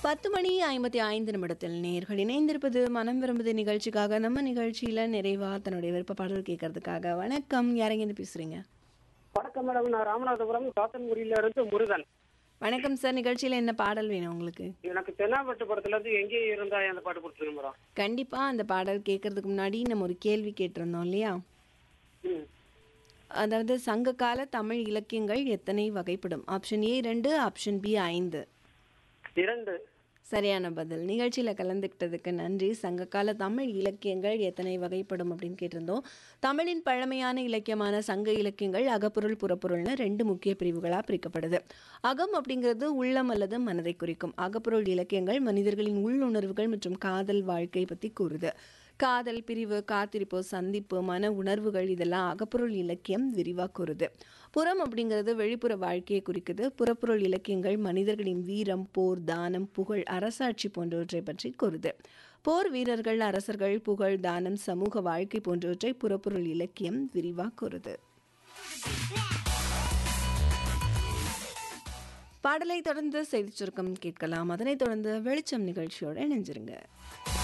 பத்து மணி ஐம்பத்தி ஐந்து நிமிடத்தில் நேர்கள் இணைந்திருப்பது மனம் விரும்புது நிகழ்ச்சிக்காக நம்ம நிகழ்ச்சியில நிறைவா தன்னுடைய விருப்ப பாடல் கேட்கறதுக்காக வணக்கம் யாரெங்க பேசுறீங்க வணக்கம் மேடம் நான் ராமநாதபுரம் சாத்தன்குடியில இருந்து முருகன் வணக்கம் சார் நிகழ்ச்சியில என்ன பாடல் வேணும் உங்களுக்கு எனக்கு தென்னாப்பட்டு படத்துல இருந்து எங்கே இருந்தா அந்த பாட்டு கொடுத்துருங்க மேடம் கண்டிப்பா அந்த பாடல் கேட்கறதுக்கு முன்னாடி நம்ம ஒரு கேள்வி கேட்டிருந்தோம் இல்லையா ம் அதாவது சங்ககால தமிழ் இலக்கியங்கள் எத்தனை வகைப்படும் ஆப்ஷன் ஏ ரெண்டு ஆப்ஷன் பி ஐந்து இரண்டு சரியான பதில் நிகழ்ச்சியில் கலந்துக்கிட்டதுக்கு நன்றி சங்ககால தமிழ் இலக்கியங்கள் எத்தனை வகைப்படும் அப்படின்னு கேட்டிருந்தோம் தமிழின் பழமையான இலக்கியமான சங்க இலக்கியங்கள் அகப்பொருள் புறப்பொருள்னு ரெண்டு முக்கிய பிரிவுகளாக பிரிக்கப்படுது அகம் அப்படிங்கிறது உள்ளம் அல்லது மனதை குறிக்கும் அகப்பொருள் இலக்கியங்கள் மனிதர்களின் உள்ளுணர்வுகள் மற்றும் காதல் வாழ்க்கை பற்றி கூறுது காதல் பிரிவு காத்திருப்பு சந்திப்பு மன உணர்வுகள் இதெல்லாம் அகப்பொருள் இலக்கியம் விரிவாக கூறுது புறம் அப்படிங்கிறது வெளிப்புற வாழ்க்கையை குறிக்குது புறப்பொருள் இலக்கியங்கள் மனிதர்களின் வீரம் போர் தானம் புகழ் அரசாட்சி போன்றவற்றை பற்றி கூறுது போர் வீரர்கள் அரசர்கள் புகழ் தானம் சமூக வாழ்க்கை போன்றவற்றை புறப்பொருள் இலக்கியம் விரிவாக கூறுது பாடலை தொடர்ந்து செய்திச் சுருக்கம் கேட்கலாம் அதனைத் தொடர்ந்து வெளிச்சம் நிகழ்ச்சியோட இணைஞ்சிருங்க